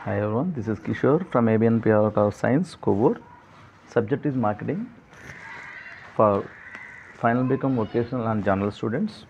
Hi everyone, this is Kishore from ABN PR of Science, Kovur. Subject is marketing for final become vocational and general students.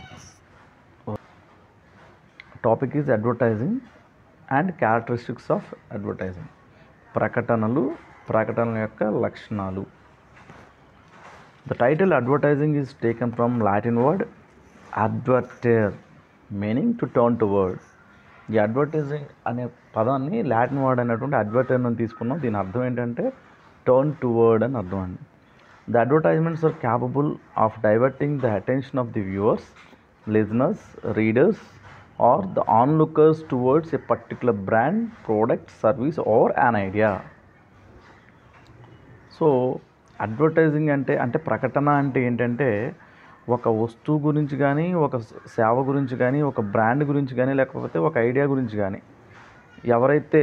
Topic is advertising and characteristics of advertising. ప్రకటనలు ప్రకటనల యొక్క లక్షణాలు the title advertising is taken from Latin word advertere meaning to turn toward ఈ advertising అనే పదాన్ని Latin word అనేటువంటి advertise నుంచి తీసుకున్నాం దీని అర్థం ఏంటంటే టర్న్ టు వర్డ్ అని అర్థం అండి the advertisements are capable of diverting the attention of the viewers listeners readers or the onlookers towards a particular brand product service or an idea so advertising అంటే అంటే ప్రకటన అంటే ఏంటంటే ఒక వస్తువు గురించి కానీ ఒక సేవ గురించి కానీ ఒక బ్రాండ్ గురించి కానీ లేకపోతే ఒక ఐడియా గురించి కానీ ఎవరైతే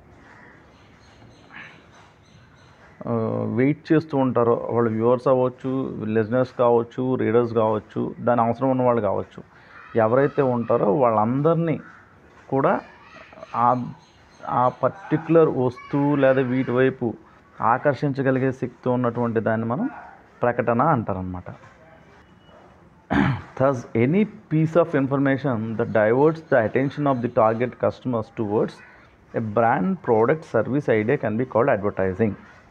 వెయిట్ చేస్తూ ఉంటారో వాళ్ళు వ్యూవర్స్ అవ్వచ్చు లిజనర్స్ కావచ్చు రీడర్స్ కావచ్చు దాని అవసరం ఉన్న వాళ్ళు కావచ్చు ఎవరైతే ఉంటారో వాళ్ళందరినీ కూడా ఆ ఆ పర్టిక్యులర్ వస్తువు లేదా వీటి వైపు ఆకర్షించగలిగే శక్తి ఉన్నటువంటి దాన్ని మనం ప్రకటన అంటారనమాట Thus, any piece of information that diverts the attention of the target customers towards a brand, product, service idea can be called advertising.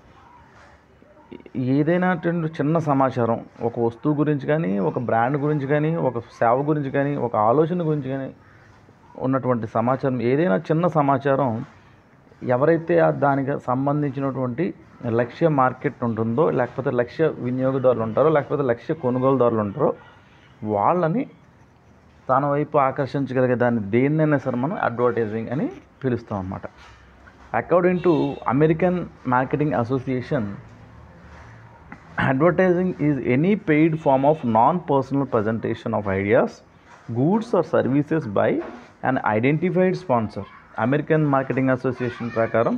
ఏదైనా అటువంటి చిన్న సమాచారం ఒక వస్తువు గురించి కానీ ఒక బ్రాండ్ గురించి కానీ ఒక సేవ గురించి కానీ ఒక ఆలోచన గురించి కానీ ఉన్నటువంటి సమాచారం ఏదైనా చిన్న సమాచారం ఎవరైతే ఆ దానికి సంబంధించినటువంటి లక్ష్య మార్కెట్ ఉంటుందో లేకపోతే లక్ష్య వినియోగదారులు ఉంటారో లేకపోతే లక్ష్య కొనుగోలుదారులు ఉంటారో వాళ్ళని తన వైపు ఆకర్షించగలిగే దాన్ని దేన్నైనా సరే మనం అడ్వర్టైజింగ్ అని పిలుస్తాం అన్నమాట according to American marketing association advertising is any paid form of non personal presentation of ideas goods or services by and identified sponsor American marketing association ప్రకారం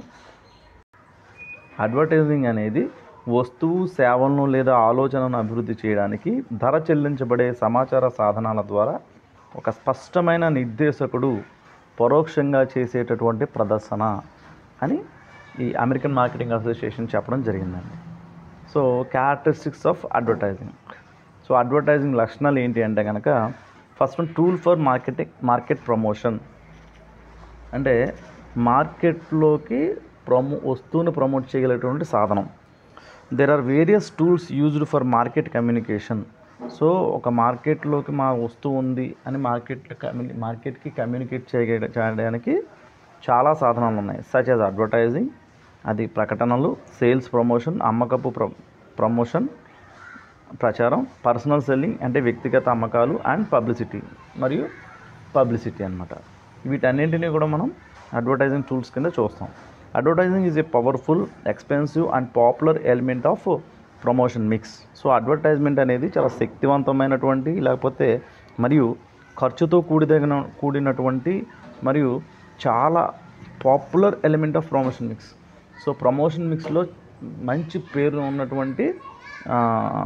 అడ్వర్టైజింగ్ అనేది వస్తువు సేవలను లేదా ఆలోచనను అభివృద్ధి చేయడానికి ధర చెల్లించబడే సమాచార సాధనాల ద్వారా ఒక స్పష్టమైన నిర్దేశకుడు పరోక్షంగా చేసేటటువంటి ప్రదర్శన అని ఈ అమెరికన్ మార్కెటింగ్ అసోసియేషన్ చెప్పడం జరిగిందండి so characteristics of advertising so advertising లక్షణాలు ఏంటి అంటే కనుక first one tool for marketing market promotion అంటే మార్కెట్లోకి ప్రమో వస్తువుని ప్రమోట్ చేయగలిగేటువంటి సాధనం there are various tools used for market communication so ఒక మార్కెట్లోకి మా వస్తువు ఉంది అని మార్కెట్ కమ్యూని మార్కెట్కి కమ్యూనికేట్ చేయ చేయడానికి చాలా సాధనాలు ఉన్నాయి సచ్ యాజ్ అడ్వర్టైజింగ్ అది ప్రకటనలు సేల్స్ ప్రమోషన్ అమ్మకపు ప్ర ప్రమోషన్ ప్రచారం పర్సనల్ సెల్లింగ్ అంటే వ్యక్తిగత అమ్మకాలు అండ్ పబ్లిసిటీ మరియు పబ్లిసిటీ అనమాట వీటన్నింటినీ కూడా మనం అడ్వర్టైజింగ్ టూల్స్ కింద చూస్తాం advertising is a powerful expensive and popular element of promotion mix so advertisement అనేది చాలా శక్తివంతమైనటువంటి లేకపోతే మరియు ఖర్చుతో కూడిదగిన కూడినటువంటి మరియు చాలా popular element of promotion mix so promotion మిక్స్లో మంచి పేరు ఉన్నటువంటి ఆ,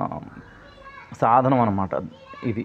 సాధనం అన్నమాట ఇది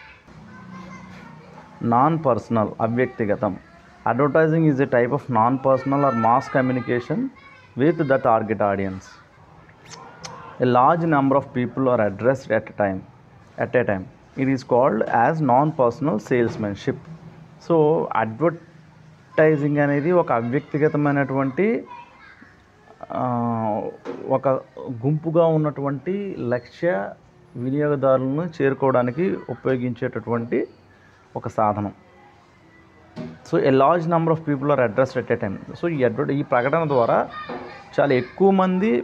నాన్ పర్సనల్ అవ్యక్తిగతం advertising is a type of non personal or mass communication with the target audience a large number of people are addressed at a time at a time it is called as non-personal salesmanship so advertising అనేది ఒక అవ్యక్తిగతమైనటువంటి ఆ, ఒక గుంపుగా ఉన్నటువంటి లక్ష్య వినియోగదారులను చేరుకోవడానికి ఉపయోగించేటటువంటి ఒక సాధనం so a large number of people are addressed at a time so ఈ అడ్వర్ట్ ఈ ప్రకటన ద్వారా చాలా ఎక్కువ మంది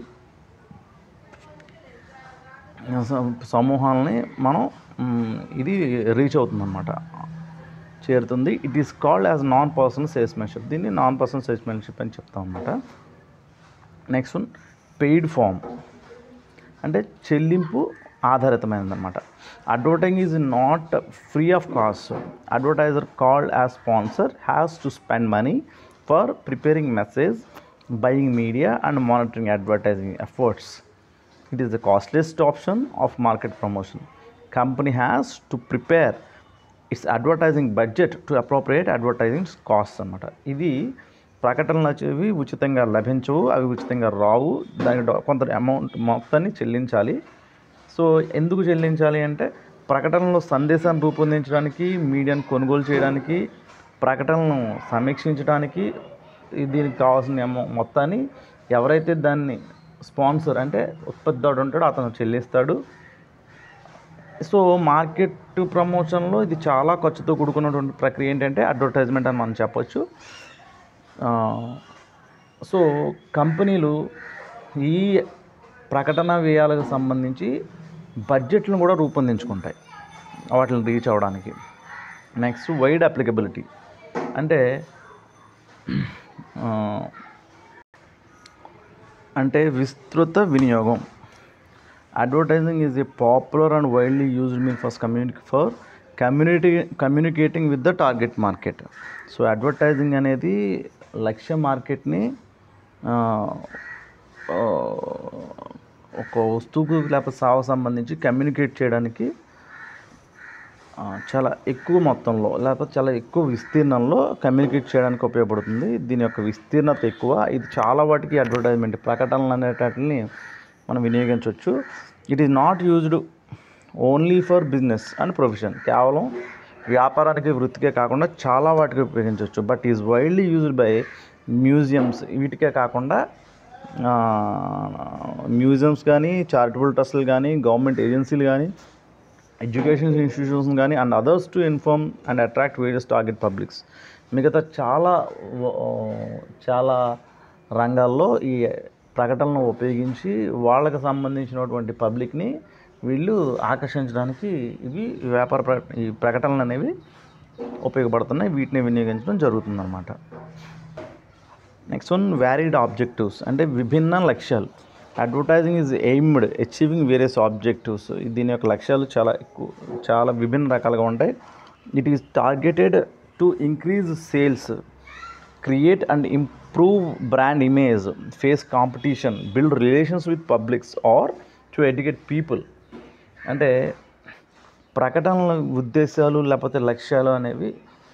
స- సమూహాలని మనం మ్, ఇది రీచ్ అవుతుందన్నమాట చేరుతుంది it is called as non personal salesmanship దీన్ని నాన్ పర్సనల్ సేల్స్మెన్షిప్ అని చెప్తాం అనమాట నెక్స్ట్ వన్ పెయిడ్ ఫామ్ అంటే చెల్లింపు ఆధారితమైనదన్నమాట advertising is not free of cost advertiser called as sponsor has to spend money for preparing message buying media and monitoring advertising efforts it is the costliest option of market promotion company has to prepare its advertising budget to appropriate advertising costs అన్నమాట ఇది ప్రకటనలు వచ్చేవి ఉచితంగా లభించవు అవి ఉచితంగా రావు దానికి డొ- కొంత amount మొత్తాన్ని చెల్లించాలి సో ఎందుకు చెల్లించాలి అంటే ప్రకటనలో సందేశాన్ని రూపొందించడానికి మీడియాను కొనుగోలు చేయడానికి ప్రకటనలను సమీక్షించడానికి ఈ దీనికి కావాల్సిన అమౌ- మొత్తాన్ని ఎవరైతే దాన్ని స్పాన్సర్ అంటే ఉత్పత్తిదారుడు ఉంటాడో అతను చెల్లిస్తాడు సో మార్కెట్ ప్రమోషన్లో ఇది చాలా ఖర్చుతో కూడుకున్నటువంటి ప్రక్రియ ఏంటంటే అడ్వర్టైజ్మెంట్ అని మనం చెప్పొచ్చు ఆ, సో కంపెనీలు ఈ ప్రకటన వ్యయాలకు సంబంధించి బడ్జెట్లను కూడా రూపొందించుకుంటాయి వాటిని రీచ్ అవ్వడానికి నెక్స్ట్ వైడ్ అప్లికబిలిటీ అంటే ఆ, అంటే విస్తృత వినియోగం advertising is a popular and widely used mean first community for community communicating with the target market so advertising అనేది లక్ష్య మార్కెట్ని ఆ, ఆ, ఒక వస్తువుకు లేకపోతే సేవ సంబంధించి కమ్యూనికేట్ చేయడానికి ఆ, చాలా ఎక్కువ మొత్తంలో లేకపోతే చాలా ఎక్కువ విస్తీర్ణంలో కమ్యూనికేట్ చేయడానికి ఉపయోగపడుతుంది దీని యొక్క విస్తీర్ణత ఎక్కువ ఇది చాలా వాటికి అడ్వర్టైజ్మెంట్ ప్రకటనలు అనేటట్లని మనం వినియోగించవచ్చు it is not used only for business and profession కేవలం వ్యాపారానికి వృత్తికే కాకుండా చాలా వాటికి ఉపయోగించవచ్చు but is widely used by museums వీటికే కాకుండా మ్యూజియంస్ కానీ చారిటబుల్ ట్రస్టులు కానీ గవర్నమెంట్ ఏజెన్సీలు కానీ ఎడ్యుకేషన్ ఇన్స్టిట్యూషన్స్ కానీ and others to inform and attract various target publics మిగతా చాలా వ- చాలా రంగాల్లో ఈ ప్రకటనలను ఉపయోగించి వాళ్ళకి సంబంధించినటువంటి పబ్లిక్ని వీళ్ళు ఆకర్షించడానికి ఇవి వ్యాపార ప్ర ఈ ప్రకటనలు అనేవి ఉపయోగపడుతున్నాయి వీటిని వినియోగించడం జరుగుతుందన్నమాట నెక్స్ట్ వన్ వ్యారీడ్ ఆబ్జెక్టివ్స్ అంటే విభిన్న లక్ష్యాలు advertising is aimed achieving various objectives దీని యొక్క లక్ష్యాలు చాలా ఎక్కువ చాలా విభిన్న రకాలుగా ఉంటాయి it is targeted to increase sales create and improve brand image face competition build relations with publics or to educate people అంటే ప్రకటనల ఉద్దేశాలు లేకపోతే లక్ష్యాలు అనేవి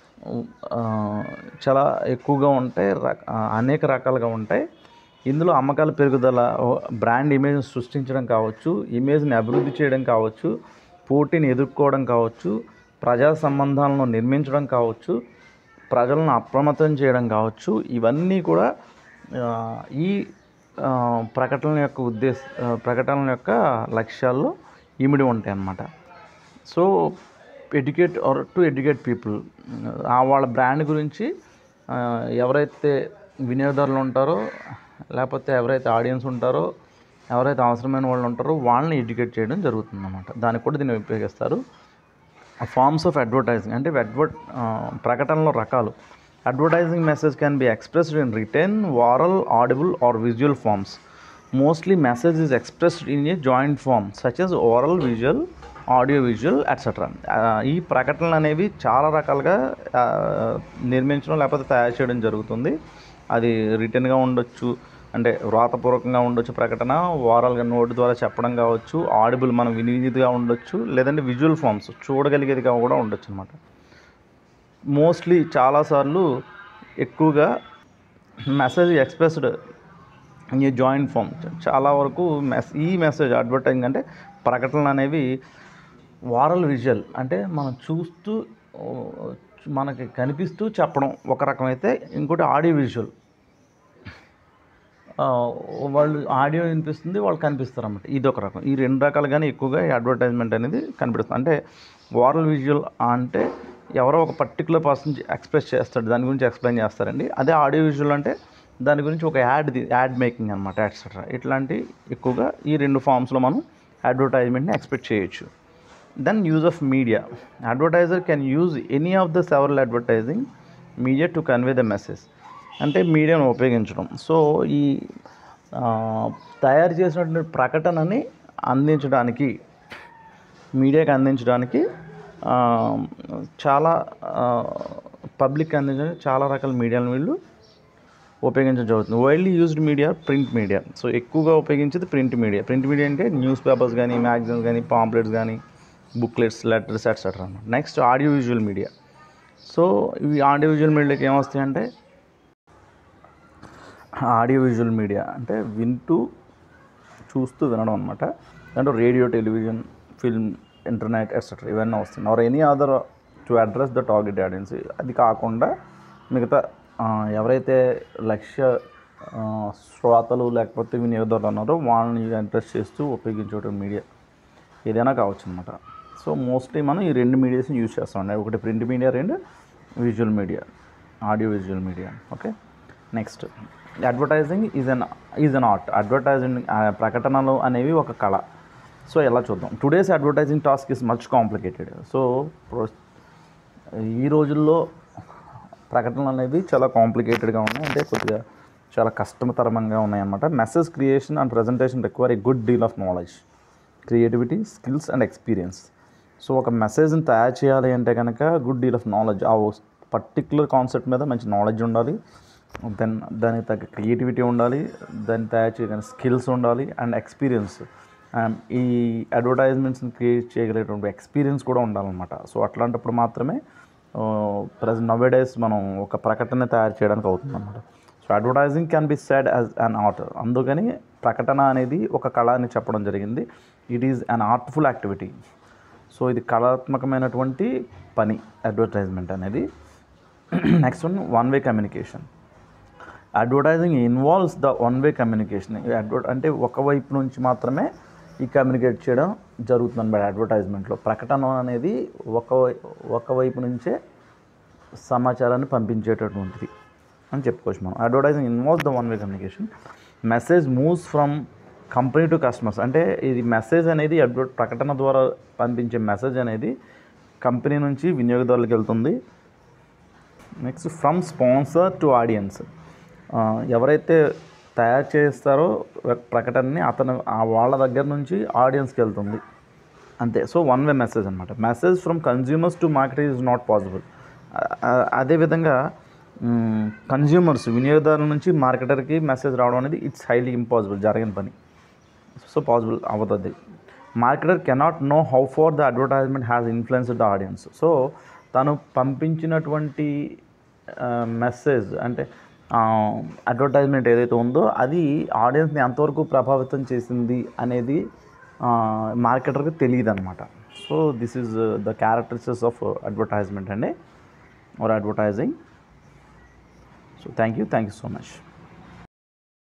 ఆ, చాలా ఎక్కువగా ఉంటాయి రక- ఆ, అనేక రకాలుగా ఉంటాయి ఇందులో అమ్మకాల పెరుగుదల ఓ, బ్రాండ్ ఇమేజ్ని సృష్టించడం కావచ్చు ఇమేజ్ని అభివృద్ధి చేయడం కావచ్చు పోటీని ఎదుర్కోవడం కావచ్చు ప్రజా సంబంధాలను నిర్మించడం కావచ్చు ప్రజలను అప్రమత్తం చేయడం కావచ్చు ఇవన్నీ కూడా ఆ, ఈ ఆ, ప్రకటనల యొక్క ఉద్దేశ ఆ, ప్రకటనల యొక్క లక్ష్యాల్లో ఇమిడి ఉంటాయి అన్నమాట so educate or to educate people వాళ్ళ బ్రాండ్ గురించి ఆ, ఎవరైతే వినియోగదారులు ఉంటారో లేకపోతే ఎవరైతే ఆడియన్స్ ఉంటారో ఎవరైతే అవసరమైన వాళ్ళు ఉంటారో వాళ్ళని ఎడ్యుకేట్ చేయడం జరుగుతుంది అన్నమాట దానికి కూడా దీన్ని ఉపయోగిస్తారు ఫార్మ్స్ ఆఫ్ అడ్వర్టైజింగ్ అంటే అడ్వర్ ప్రకటనలో రకాలు advertising message can be expressed in written వారల్ audible or visual forms mostly message is expressed in a joint form such as oral visual audio visual etcetera ఈ ప్రకటనలు అనేవి చాలా రకాలుగా ఆ, నిర్మించడం లేకపోతే తయారు చేయడం జరుగుతుంది అది రిటర్న్గా ఉండొచ్చు అంటే వ్రాతపూర్వకంగా ఉండొచ్చు ప్రకటన వారాలుగా నోటి ద్వారా చెప్పడం కావచ్చు ఆడిబుల్ మనం వినిదిగా ఉండొచ్చు లేదంటే విజువల్ ఫామ్స్ చూడగలిగేదిగా కూడా ఉండొచ్చు అనమాట మోస్ట్లీ చాలాసార్లు ఎక్కువగా మెసేజ్ ఎక్స్ప్రెస్డ్ ఈ జాయింట్ ఫామ్ చాలా వరకు మెస్ ఈ మెసేజ్ అడ్వర్టైజింగ్ అంటే ప్రకటనలు అనేవి వారల్ విజువల్ అంటే మనం చూస్తూ ఓ, మనకి కనిపిస్తూ చెప్పడం ఒక రకం అయితే ఇంకోటి ఆడియో విజువల్ ఆ, వాళ్ళు ఆడియో వినిపిస్తుంది వాళ్ళు కనిపిస్తారు అన్నమాట ఇది ఒక రకం ఈ రెండు రకాలుగానే ఎక్కువగా ఈ అడ్వర్టైజ్మెంట్ అనేది కనిపిస్తుంది అంటే వారల్ విజువల్ అంటే ఎవరో ఒక పర్టికులర్ పర్సన్ ఎక్స్ప్రెస్ చేస్తాడు దాని గురించి ఎక్స్ప్లెయిన్ చేస్తారండి అదే ఆడియో విజువల్ అంటే దాని గురించి ఒక యాడ్ యాడ్ మేకింగ్ అనమాట ఎట్సెట్రా ఇట్లాంటి ఎక్కువగా ఈ రెండు ఫామ్స్లో మనం అడ్వర్టైజ్మెంట్ని ఎక్స్పెక్ట్ చేయొచ్చు then use of media advertiser can use any of the several advertising media to convey the message అంటే మీడియాను ఉపయోగించడం సో ఈ ఆ, తయారు చేసినటువంటి ప్రకటనని అందించడానికి మీడియాకి అందించడానికి ఆ, చాలా పబ్లిక్ అందించడానికి చాలా రకాల మీడియాలను వీళ్ళు ఉపయోగించడం జరుగుతుంది widely used media print media so ఎక్కువగా ఉపయోగించేది ప్రింట్ మీడియా ప్రింట్ మీడియా అంటే న్యూస్ పేపర్స్ కానీ మ్యాగజైన్స్ కానీ పాంప్లెట్స్ కానీ బుక్లెట్స్ లెటర్స్ ఎట్సెట్రా అన్నమాట next audio visual media so ఇవి ఆడియో విజువల్ మీడియాకి ఏమొస్తాయంటే ఆడియో విజువల్ మీడియా అంటే వింటూ చూస్తూ వినడం అనమాట అంటే radio television film internet etcetera ఇవన్నీ వస్తున్నాయి are any other to address the target audience అది కాకుండా మిగతా ఆ, ఎవరైతే లక్ష్య ఆ, శ్రోతలు లేకపోతే వినియోగదారులు ఉన్నారో వాళ్ళని అడ్రస్ చేస్తూ ఉపయోగించే మీడియా ఏదైనా కావచ్చు అనమాట సో మోస్ట్లీ మనం ఈ రెండు మీడియాస్ని యూజ్ చేస్తాం ఒకటి ప్రింట్ మీడియా రెండు visual media audio visual media okay next advertising is an is an art advertising ప్రకటనలు అనేవి ఒక కళ సో ఎలా చూద్దాం today's advertising task is much complicated so ఈ రోజుల్లో ప్రకటనలు అనేవి చాలా కాంప్లికేటెడ్గా ఉన్నాయి అంటే కొద్దిగా చాలా కష్టతరంగా ఉన్నాయన్నమాట message creation and presentation require a good deal of knowledge creativity skills and experience so ఒక మెసేజ్ని తయారు చేయాలి అంటే కనుక గుడ్ డీల్ ఆఫ్ నాలెడ్జ్ ఆ పర్టికులర్ కాన్సెప్ట్ మీద మంచి నాలెడ్జ్ ఉండాలి దెన్ దానికి తగ్గ క్రియేటివిటీ ఉండాలి దాన్ని తయారు చేయగలిగిన స్కిల్స్ ఉండాలి అండ్ ఎక్స్పీరియన్స్ ఈ అడ్వర్టైజ్మెంట్స్ని క్రియేట్ చేయగలిగేటువంటి ఎక్స్పీరియన్స్ కూడా ఉండాలన్నమాట సో అట్లాంటప్పుడు మాత్రమే ప్రజెంట్ నవ్ డేస్ మనం ఒక ప్రకటన తయారు చేయడానికి అవుతుంది అనమాట so advertising can be said as an art అందుకని ప్రకటన అనేది ఒక కళ అని చెప్పడం జరిగింది it is an artful activity so ఇది కళాత్మకమైనటువంటి పని అడ్వర్టైజ్మెంట్ అనేది next one one way communication advertising involves the one way communication అడ్వర్ అంటే ఒకవైపు నుంచి మాత్రమే ఈ కమ్యూనికేట్ చేయడం జరుగుతుంది అనమాట అడ్వర్టైజ్మెంట్లో ప్రకటన అనేది ఒక ఒకవైపు నుంచే సమాచారాన్ని పంపించేటటువంటిది అని చెప్పుకోవచ్చు మనం advertising involves the one way communication message moves from company to customers అంటే ఇది మెసేజ్ అనేది అడ్వర్ ప్రకటన ద్వారా పంపించే మెసేజ్ అనేది కంపెనీ నుంచి వినియోగదారులకు వెళ్తుంది next from sponsor to audience ఎవరైతే తయారు చేస్తారో ప్రకటనని అతను ఆ వాళ్ళ దగ్గర నుంచి ఆడియన్స్కి వెళ్తుంది అంతే సో వన్ వే మెసేజ్ అనమాట message from consumers to market is not possible అదేవిధంగా కన్జ్యూమర్స్ వినియోగదారుల నుంచి మార్కెటర్కి మెసేజ్ రావడం అనేది ఇట్స్ హైలీ ఇంపాసిబుల్ జరగని పని సో పాసిబుల్ అవుతుంది marketer cannot know how far the advertisement has influenced the audience so తను పంపించినటువంటి మెసేజ్ అంటే అడ్వర్టైజ్మెంట్ ఏదైతే ఉందో అది ఆడియన్స్ని ఎంతవరకు ప్రభావితం చేసింది అనేది మార్కెటర్కి తెలియదు అనమాట so this is the characteristics of advertisement అండి or advertising so thank you thank you so much